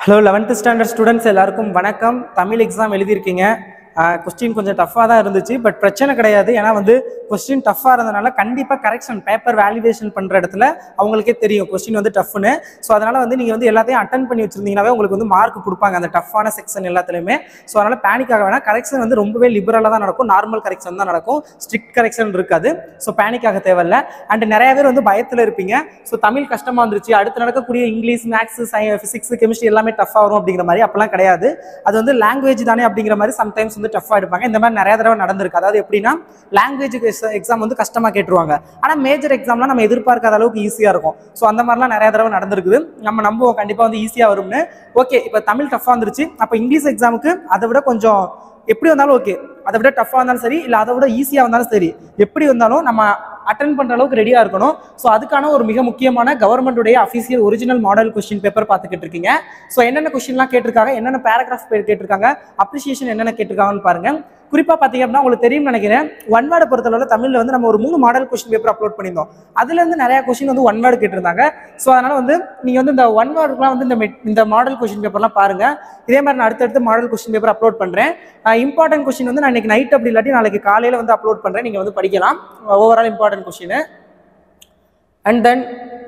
hello eleventh standard students எல்லாருக்கும் வணக்கம் Tamil exam எழுதியிருக்கீங்க question கொஞ்சம் டஃப்பாக தான் இருந்துச்சு பட் பிரச்சனை கிடையாது ஏன்னா வந்து கொஸ்டின் டஃப்பாக இருந்தனால கண்டிப்பாக கரெக்ஷன் பேப்பர் வேலிடேஷன் பண்ணுற இடத்துல அவங்களுக்கே தெரியும் கொஸ்டின் வந்து டஃப்னு ஸோ அதனால் வந்து நீங்கள் வந்து எல்லாத்தையும் அட்டன் பண்ணி வச்சிருந்தீங்கன்னாவே உங்களுக்கு வந்து மார்க் கொடுப்பாங்க அந்த டஃப்பான செக்ஷன் எல்லாத்துலேயுமே ஸோ அதனால் பேனிக் ஆக வேணாம் கரெக்ஷன் வந்து ரொம்பவே லிபரலாக தான் நடக்கும் நார்மல் கரெக்ஷன் தான் நடக்கும் ஸ்ட்ரிக்ட் கரெக்ஷன் இருக்காது ஸோ பேனிக் ஆக தேவையில்ல அண்ட் நிறைய பேர் வந்து பயத்தில் இருப்பீங்க ஸோ தமிழ் கஷ்டமாக இருந்துச்சு அடுத்து நடக்கக்கூடிய இங்கிலீஷ் மேக்ஸ் ஃபிசிக்ஸ் கெமிஸ்ட்ரி எல்லாமே டஃப்பாக வரும் அப்படிங்கிற மாதிரி அப்பெல்லாம் கிடையாது அது வந்து லாங்குவேஜ் தானே அப்படிங்கிற மாதிரி சம்டைம்ஸ் வந்து டஃப்பாக எடுப்பாங்க இந்த மாதிரி நிறைய தடவை நடந்திருக்கு அதாவது எப்படின்னா லாங்குவேஜ் எக்ஸாம் வந்து கஷ்டமாக கேட்டுருவாங்க ஆனால் மேஜர் எக்ஸாம்லாம் நம்ம எதிர்பார்க்காத அளவுக்கு ஈஸியாக இருக்கும் ஸோ அந்த மாதிரிலாம் நிறைய தடவை நடந்திருக்குது நம்ம நம்புவோம் கண்டிப்பாக வந்து ஈஸியாக வரும்னு ஓகே இப்போ தமிழ் டஃப்பாக வந்துருச்சு அப்போ இங்கிலீஷ் எக்ஸாமுக்கு அதை விட கொஞ்சம் எப்படி வந்தாலும் ஓகே அதை விட டஃப்பாக இருந்தாலும் சரி இல்லை அதை விட ஈஸியாக வந்தாலும் சரி எப்படி வந்தாலும் நம்ம அட்டன் பண்ணுற அளவுக்கு ரெடியாக இருக்கணும் ஸோ அதுக்கான ஒரு மிக முக்கியமான கவர்மெண்ட்டுடைய official original model question paper பார்த்துக்கிட்டு இருக்கீங்க ஸோ என்னென்ன கொஸ்டின்லாம் கேட்டிருக்காங்க என்னென்ன பேராகிராஃப் கேட்டிருக்காங்க அப்ரிசியேஷன் என்னென்ன கேட்டிருக்காங்கன்னு பாருங்க குறிப்பாக பார்த்தீங்க அப்படின்னா உங்களுக்கு தெரியும் நினைக்கிறேன் ஒன் வேர்டை பொறுத்தளவில் தமிழில் வந்து நம்ம ஒரு மூணு மாடல் கொஸ்டின் பேப்பர் அப்லோட் பண்ணியிருந்தோம் அதுலேருந்து நிறைய கொஸ்டின் வந்து ஒன் வேர்டு கேட்டிருந்தாங்க ஸோ அதனால் வந்து நீங்கள் வந்து இந்த ஒன் வேர்டுக்குலாம் வந்து இந்த met- இந்த மாடல் கொஸ்டின் பேப்பர்லாம் பாருங்க இதே மாதிரி நான் அடுத்தடுத்து மாடல் கொஸ்டின் பேப்பர் அப்லோட் பண்ணுறேன் இம்பார்ட்டன்ட் கொஸ்டின் வந்து நான் இன்னைக்கு நைட் அப்படி இல்லாட்டி நாளைக்கு காலையில் வந்து அப்லோட் பண்ணுறேன் நீங்கள் வந்து படிக்கலாம் overall important question and then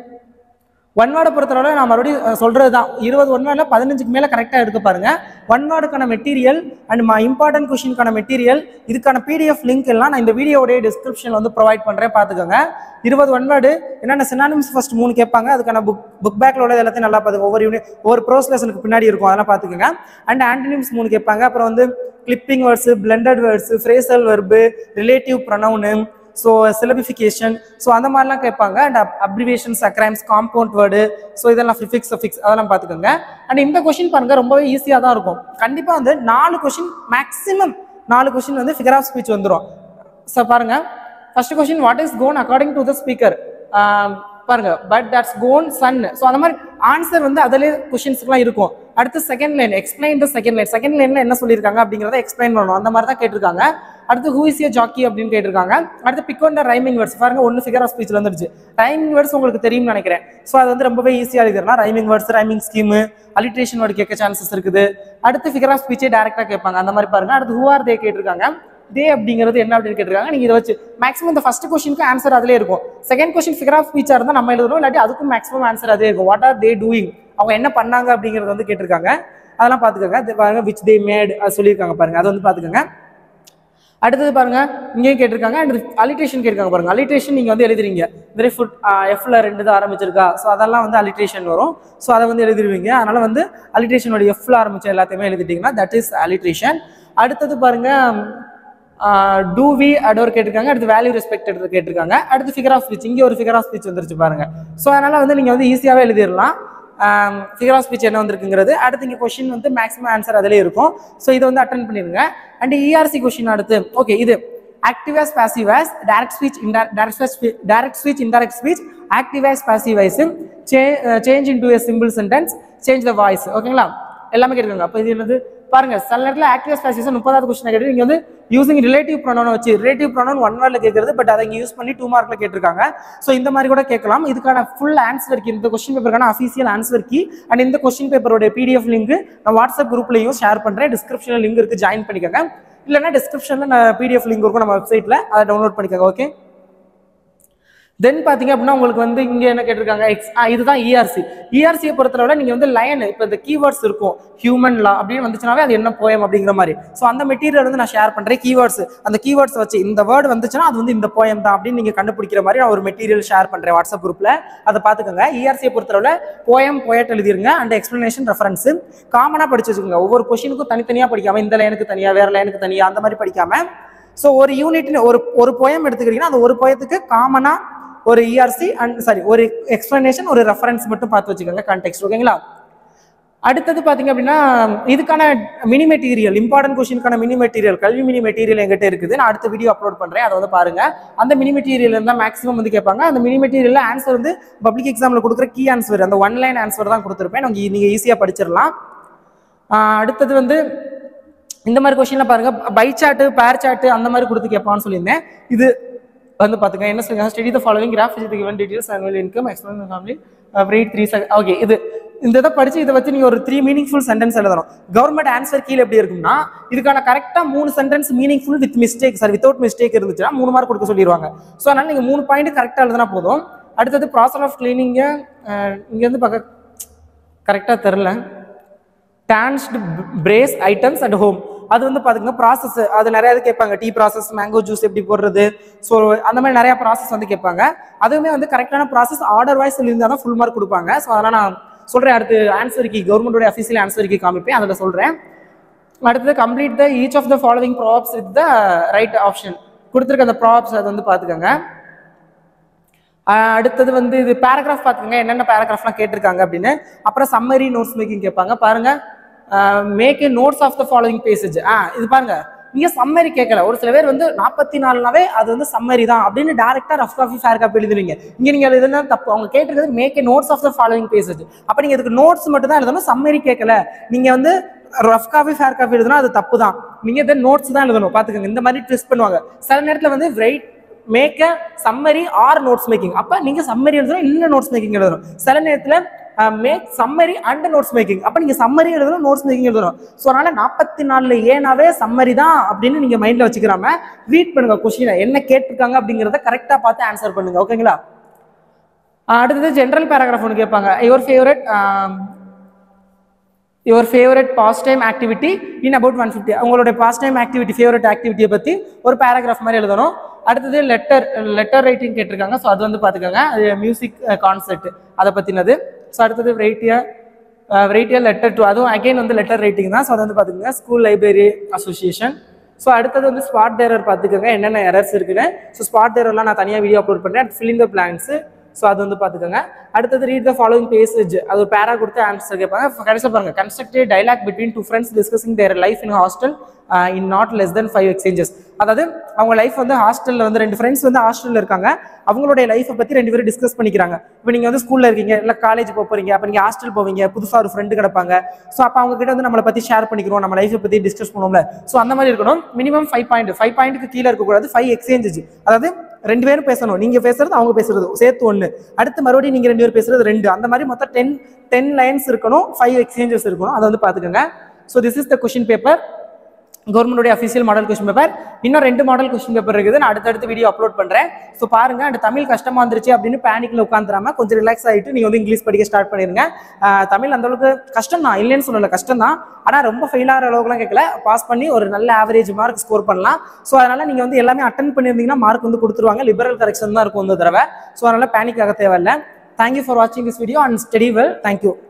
one வேர்டை பொறுத்தவரை நான் மறுபடியும் அஹ், சொல்றது தான் இருபது ஒன் வேர்டில் பதினஞ்சுக்கு மேலே கரெக்டாக எடுக்க பாருங்க ஒன் வேர்டுக்கான மெட்டீரியல் அண்ட் இம்பார்ட்டன்ட் கொஷினுக்கான மெட்டீரியல் இதுக்கான பிடிஎஃப் லிங்க் எல்லாம் நான் இந்த வீடியோடைய டிஸ்கிரிப்ஷனில் வந்து ப்ரொவைட் பண்ணுறேன் பார்த்துக்கோங்க இருபது ஒன் வேர்டு என்னென்ன சினானிம்ஸ் ஃபர்ஸ்ட் மூணு கேட்பாங்க அதுக்கான புக் புக் பேக்லோட எல்லாத்தையும் நல்லா பார்த்துக்கோங்க ஒவ்வொரு யூனிட் ஒவ்வொரு ப்ரோஸ் லெசனுக்கு பின்னாடி இருக்கும் அதெல்லாம் பார்த்துக்கோங்க அண்ட் ஆன்டனிம்ஸ் மூணு கேட்பாங்க அப்புறம் வந்து clipping words blended words phrasal verb relative pronoun so syllabification so அந்த மாதிரிலாம் கேட்பாங்க and abbreviations acronyms compound word so இதெல்லாம் ஃபிஃபிக்ஸ் ஃபிக்ஸ் அதெல்லாம் பார்த்துக்கோங்க அண்ட் இந்த கொஷின் பாருங்க ரொம்பவே ஈஸியாக தான் இருக்கும் கண்டிப்பாக வந்து நாலு கொஷின் மேக்ஸிமம் நாலு கொஷின் வந்து ஃபிகர் ஆஃப் ஸ்பீச் வந்துடும் ஸோ பாருங்க first question what is gone according to the speaker பாருங்க but that's gone soon so அந்த மாதிரி ஆன்சர் வந்து அதிலே கொஷின்ஸ்க்குலாம் இருக்கும் அடுத்து second line explain the second line second லைன்ல என்ன சொல்லியிருக்காங்க அப்படிங்கிறத எக்ஸ்பிளைன் பண்ணணும் அந்த மாதிரி தான் கேட்டிருக்காங்க அடுத்து ஹூ இஸ் ஏ ஜாக்கி அப்படின்னு கேட்டிருக்காங்க அடுத்து பிக் ஒன் ரைமிங் வேர்ட்ஸ் பாருங்க ஒன்று ஃபிகர் ஆஃப் ஸ்பீச்ல வந்துருச்சு ரைமிங் வேர்ட்ஸ் உங்களுக்கு தெரியும்னு நினைக்கிறேன் ஸோ அது வந்து ரொம்பவே ஈஸியாக எழுதிடலாம் rhyming words rhyming scheme alliteration word கேட்க சான்சஸ் இருக்குது அடுத்து ஃபிகர் ஆஃப் ஸ்பீச்சே டேரக்டாக கேட்பாங்க அந்த மாதிரி பாருங்க அடுத்து ஹூ ஆர் தே கேட்டிருக்காங்க தே அப்படிங்கிறது என்ன அப்படின்னு கேட்டிருக்காங்க நீங்க இதை வச்சு மேக்ஸிமம் இந்த ஃபர்ஸ்ட் கொஸ்டினுக்கு ஆன்சர் அதிலே இருக்கும் செகண்ட் கொஸ்டின் ஃபிகர் ஆஃப் ஸ்பீச்சா இருந்தால் நம்ம எழுதணும் இல்லாட்டி அதுக்கும் மேக்ஸிமம் ஆன்சர் அதே இருக்கும் வாட் ஆர் தே டூயிங் அவங்க என்ன பண்ணாங்க அப்படிங்கிறது வந்து கேட்டிருக்காங்க அதெல்லாம் பார்த்துக்கோங்க இது பாருங்க விச் தே மேட் சொல்லியிருக்காங்க பாருங்க அதை வந்து பார்த்துக்கோங்க அடுத்தது பாருங்க இங்கேயும் கேட்டிருக்காங்க அண்ட் அலிட்ரேஷன் கேட்டிருக்காங்க பாருங்க அலிட்ரேஷன் நீங்க வந்து எழுதுறீங்க வெரி ஃபுட் எஃப்ல ரெண்டு தான் ஆரம்பிச்சிருக்கா ஸோ அதெல்லாம் வந்து அலிட்ரேஷன் வரும் ஸோ அதை வந்து எழுதிருவீங்க அதனால வந்து அலிட்ரேஷனோட எஃப்ல ஆரம்பிச்ச எல்லாத்தையுமே எழுதிட்டீங்கன்னா தட் இஸ் அலிட்ரேஷன் அடுத்தது பாருங்க டூ வி அடோர் கேட்டிருக்காங்க அடுத்து வேல்யூ ரெஸ்பெக்ட் எடுத்து கேட்டிருக்காங்க அடுத்து ஃபிகர் ஆஃப் ஸ்பீச் இங்கே ஒரு ஃபிகர் ஆஃப் ஸ்பீச் வந்துருச்சு பாருங்க ஸோ அதனால வந்து நீங்க வந்து ஈஸியாகவே எழுதிடலாம் ஃபிகர் ஆஃப் ஸ்பீச் என்ன வந்திருக்குங்கிறது அடுத்து இங்கே கொஷின் வந்து மேக்ஸிமம் ஆன்சர் அதிலே இருக்கும் ஸோ இதை வந்து அட்டன் பண்ணிடுங்க அண்ட் இஆர்சி கொஷின் அடுத்து ஓகே இது active as passive as direct speech direct speech indirect speech active as passive voice change into a simple sentence change the voice ஓகேங்களா எல்லாமே கேட்டுக்கோங்க அப்போ இது என்னது பாருங்க சில நேரத்தில் ஆக்டிவ் ஸ்பேசிஸ் முப்பதாவது கொஸ்டின் கேட்டு நீங்க வந்து யூசிங் ரிலேட்டிவ் ப்ரொனோன் வச்சு ரிலேட்டிவ் ப்ரொனோன் ஒன் வேர்டில் கேட்கறது பட் அதை இங்கே யூஸ் பண்ணி டூ மார்க்ல கேட்டிருக்காங்க ஸோ இந்த மாதிரி கூட கேட்கலாம் இதுக்கான ஃபுல் ஆன்சர் கீ இந்த கொஸ்டின் பேப்பருக்கான அஃபீஷியல் ஆன்சர் கீ அண்ட் இந்த கொஸ்டின் பேப்பரோட பிடிஎஃப் லிங்க் நான் வாட்ஸ்அப் குரூப்லையும் ஷேர் பண்றேன் டிஸ்கிரிப்ஷனில் லிங்க் இருக்கு ஜாயின் பண்ணிக்கோங்க இல்லைன்னா டிஸ்கிரிப்ஷனில் நான் பிடிஎஃப் லிங்க் இருக்கும் நம்ம வெப்சைட்டில் அதை டவுன்லோட் பண்ணிக்கோங்க ஓகே தென் பாத்தீங்க அப்படின்னா உங்களுக்கு வந்து இங்க என்ன கேட்டிருக்காங்க எக்ஸ் இதுதான் இஆர்சி இஆர்சியை பொறுத்தளவுல நீங்க வந்து லைன் இப்போ இந்த கீவேர்ட்ஸ் இருக்கும் ஹியூமன் லா அப்படின்னு வந்துச்சுனாவே அது என்ன போயம் அப்படிங்கிற மாதிரி ஸோ அந்த மெட்டீரியல் வந்து நான் ஷேர் பண்றேன் கீவேர்ட்ஸ் அந்த கீவேர்ட்ஸ் வச்சு இந்த வேர்டு வந்துச்சுன்னா அது வந்து இந்த போயம் தான் அப்படின்னு நீங்க கண்டுபிடிக்கிற மாதிரி நான் ஒரு மெட்டீரியல் ஷேர் பண்றேன் வாட்ஸ்அப் குரூப்ல அதை பார்த்துக்கோங்க இஆர்சியை பொறுத்தளவுல போயம் போயட் எழுதிருங்க அண்ட் எக்ஸ்பிளனேஷன் ரெஃபரன்ஸ் காமனா படிச்சு வச்சுக்கோங்க ஒவ்வொரு கொஸ்டினுக்கும் தனித்தனியா படிக்காம இந்த லைனுக்கு தனியா வேற லைனுக்கு தனியா அந்த மாதிரி படிக்காம ஸோ ஒரு யூனிட்னு ஒரு ஒரு போயம் எடுத்துக்கிறீங்கன்னா அந்த ஒரு போயத்துக்கு காமனா ஒரு இஆர்சி அண்ட் சாரி ஒரு எக்ஸ்பிளனேஷன் ஒரு ரெஃபரன்ஸ் மட்டும் பார்த்து வச்சுக்கோங்க கான்டெக்ட் ஓகேங்களா அடுத்தது பாத்தீங்க அப்படின்னா இதுக்கான மினி மெட்டீரியல் இம்பார்ட்டன்ட் கொஸ்டினுக்கான மினி மெட்டீரியல் கல்வி மினி மெட்டீரியல் எங்கிட்ட இருக்குது நான் அடுத்த வீடியோ அப்லோட் பண்றேன் அதை வந்து பாருங்க அந்த மினி மெட்டீரியல் இருந்தால் மேக்ஸிமம் வந்து கேட்பாங்க அந்த மினி மெட்டீரியல் ஆன்சர் வந்து பப்ளிக் எக்ஸாம்ல கொடுக்குற கீ ஆன்சர் அந்த ஒன் லைன் ஆன்சர் தான் கொடுத்துருப்பேன் நீங்க நீங்க ஈஸியா படிச்சிடலாம் ஆஹ் அடுத்தது வந்து இந்த மாதிரி கொஸ்டின்ல பாருங்க பை சார்ட்டு பேர் சார்ட்டு அந்த மாதிரி கொடுத்து கேட்பான்னு சொல்லியிருந்தேன் இது வந்து பாத்துங்க என்ன சொல்லுங்க study the following graph with given details annual income expense family rate three okay இது இந்த இதை படிச்சு இதை வச்சு நீங்க ஒரு த்ரீ மீனிங்ஃபுல் சென்டென்ஸ் எழுதணும் கவர்மெண்ட் ஆன்சர் கீழே எப்படி இருக்கும்னா இதுக்கான கரெக்டா மூணு sentence meaningful with mistake sir without mistake இருந்துச்சுன்னா மூணு மார்க் கொடுக்க சொல்லிடுவாங்க ஸோ அதனால நீங்க மூணு பாயிண்ட் கரெக்டா எழுதினா போதும் அடுத்தது ப்ராசஸ் ஆஃப் கிளீனிங்க இங்க இருந்து பார்க்க கரெக்டா தெரில டான்ஸ்டு பிரேஸ் ஐட்டம்ஸ் அண்ட் ஹோம் அது வந்து பாத்துங்க ப்ராசஸ் அது நிறைய இது கேட்பாங்க டீ ப்ராசஸ் மேங்கோ ஜூஸ் எப்படி போடுறது ஸோ அந்த மாதிரி நிறைய ப்ராசஸ் வந்து கேட்பாங்க அதுவுமே வந்து கரெக்டான ப்ராசஸ் ஆர்டர் வைஸ் இருந்தால் தான் ஃபுல் மார்க் கொடுப்பாங்க ஸோ அதெல்லாம் நான் சொல்றேன் அடுத்து ஆன்சர் கீ கவர்மெண்டோட அஃபீஷியல் ஆன்சர் கீ காமிப்பேன் அதில் சொல்றேன் அடுத்தது complete the each of the following props with the right option கொடுத்துருக்க அந்த ப்ராப்ஸ் அது வந்து பார்த்துக்கோங்க ஆஹ் அடுத்தது வந்து இது பேராகிராஃப் பார்த்துக்கங்க என்னென்ன பேராகிராஃப்லாம் கேட்டிருக்காங்க அப்படின்னு அப்புறம் சம்மரி நோட்ஸ் மேக்கிங் கேட்பாங்க பாருங்க make a notes of the following passage ஆ இது பாருங்க நீங்க சம்மரி கேட்கல ஒரு சில பேர் வந்து நாற்பத்தி நாலுனாவே அது வந்து சம்மரி தான் அப்படின்னு டேரக்டா ரஃப் காஃபி ஃபேர் காப்பி எழுதுவீங்க இங்க நீங்க எழுதுனா தப்பு அவங்க கேட்டிருக்கிறது make a notes of the following passage அப்ப நீங்க இதுக்கு நோட்ஸ் மட்டும் தான் எழுதணும் சம்மரி கேட்கல நீங்க வந்து ரஃப் காஃபி ஃபேர் காப்பி எழுதுனா அது தப்பு தான் நீங்க இதை நோட்ஸ் தான் எழுதணும் பாத்துக்கோங்க இந்த மாதிரி ட்விஸ்ட் பண்ணுவாங்க சில நேரத்துல வந்து write make a summary or notes making அப்ப நீங்க சம்மரி எழுதணும் இல்ல நோட்ஸ் மேக்கிங் எழுதணும் சில நேரத்துல make summary and notes making அப்ப நீங்க சம்மரி எழுதணும் நோட்ஸ் மேக்கிங் எழுதணும் ஸோ அதனால நாற்பத்தி நாலுல ஏனாவே சம்மரி தான் அப்படின்னு நீங்க மைண்ட்ல வச்சுக்கிறாம ரீட் பண்ணுங்க கொஸ்டினை என்ன கேட்டிருக்காங்க அப்படிங்கறத கரெக்டா பார்த்து ஆன்சர் பண்ணுங்க ஓகேங்களா ஆஹ் அடுத்தது ஜென்ரல் பேராகிராஃப் ஒன்று கேட்பாங்க your favourite your favourite pastime activity in about one fifty உங்களுடைய பாஸ்ட் டைம் ஆக்டிவிட்டி ஃபேவரட் ஆக்டிவிட்டியை பற்றி ஒரு பேராகிராஃப் மாதிரி எழுதணும் அடுத்தது லெட்டர் லெட்டர் ரைட்டிங் கேட்டிருக்காங்க ஸோ அது வந்து பார்த்துக்கோங்க அது மியூசிக் கான்செர்ட் அதை பற்றினது ஸோ அடுத்தது வெரைட்டியா வெரைட்டியா லெட்டர் டு அதுவும் அகைன் வந்து லெட்டர் ரைட்டிங் தான் ஸோ அது வந்து பார்த்துக்கோங்க ஸ்கூல் லைப்ரரி அசோசியேஷன் ஸோ அடுத்தது வந்து ஸ்பாட் டேரர் பார்த்துக்கோங்க என்னென்ன எரர்ஸ் இருக்குன்னு ஸோ ஸ்பாட் டேரர்லாம் நான் தனியாக வீடியோ அப்லோட் பண்ணுறேன் ஃபில்லிங் த பிளான்ஸு ஸோ அது வந்து பார்த்துக்கோங்க அடுத்தது ரீட் த ஃபாலோவிங் பேசேஜ் அது ஒரு பேரா கொடுத்து ஆன்சர் கேட்பாங்க கடைசியில் பாருங்க construct a dialogue between two friends discussing their life in hostel in not less than five exchanges அதாவது அவங்க லைஃப் வந்து ஹாஸ்டலில் வந்து ரெண்டு ஃப்ரெண்ட்ஸ் வந்து ஹாஸ்டலில் இருக்காங்க அவங்களுடைய லைஃப்பை பற்றி ரெண்டு பேரும் டிஸ்கஸ் பண்ணிக்கிறாங்க இப்போ நீங்கள் வந்து ஸ்கூலில் இருக்கீங்க இல்லை காலேஜ் போக போறீங்க அப்போ நீங்கள் ஹாஸ்டல் போவீங்க புதுசாக ஒரு ஃப்ரெண்டு கிடப்பாங்க ஸோ அப்போ அவங்க கிட்ட வந்து நம்மளை பற்றி ஷேர் பண்ணிக்கிறோம் நம்ம லைஃப்பை பற்றி டிஸ்கஸ் பண்ணுவோம்ல ஸோ அந்த மாதிரி இருக்கணும் மினிமம் ஃபைவ் பாயிண்ட் ஃபைவ் பாயிண்ட்டுக்கு கீழே இருக்கக்கூடாது ஃபைவ் எக்ஸ்சேஞ்சஸ் அதாவது ரெண்டு பேரும் பேசணும் நீங்க பேசுறது அவங்க பேசுறது சேர்த்து ஒன்று அடுத்து மறுபடியும் நீங்க ரெண்டு பேரும் பேசுறது ரெண்டு அந்த மாதிரி மொத்தம் டென் டென் லைன்ஸ் இருக்கணும் ஃபைவ் எக்ஸ்சேஞ்சஸ் இருக்கணும் அதை வந்து பார்த்துக்கோங்க so this is the question paper கவர்மெண்டோட அஃபிஷியல் மாடல் கொஸ்டின் பேப்பர் இன்னும் ரெண்டு மாடல் கொஸ்டின் பேப்பர் இருக்குது நான் அடுத்தடுத்து வீடியோ அப்லோட் பண்றேன் ஸோ பாருங்க அண்ட் தமிழ் கஷ்டமா வந்துருச்சு அப்படின்னு பேனிக்ல உட்காந்துராம கொஞ்சம் ரிலாக்ஸ் ஆகிட்டு நீங்க வந்து இங்கிலீஷ் படிக்க ஸ்டார்ட் பண்ணிருங்க ஆஹ் தமிழ் அந்த அளவுக்கு கஷ்டம் தான் இல்லைன்னு சொல்லல கஷ்டம் தான் ஆனா ரொம்ப ஃபெயில் ஆகிற அளவுக்குலாம் கேட்கல பாஸ் பண்ணி ஒரு நல்ல ஆவரேஜ் மார்க் ஸ்கோர் பண்ணலாம் ஸோ அதனால நீங்க வந்து எல்லாமே அட்டன் பண்ணியிருந்தீங்கன்னா மார்க் வந்து கொடுத்துருவாங்க லிபரல் கரெக்ஷன் தான் இருக்கும் இந்த தடவை ஸோ அதனால பேனிக் ஆக தேவையில்லை தேங்க்யூ ஃபார் வாட்சிங் this video and study well thank you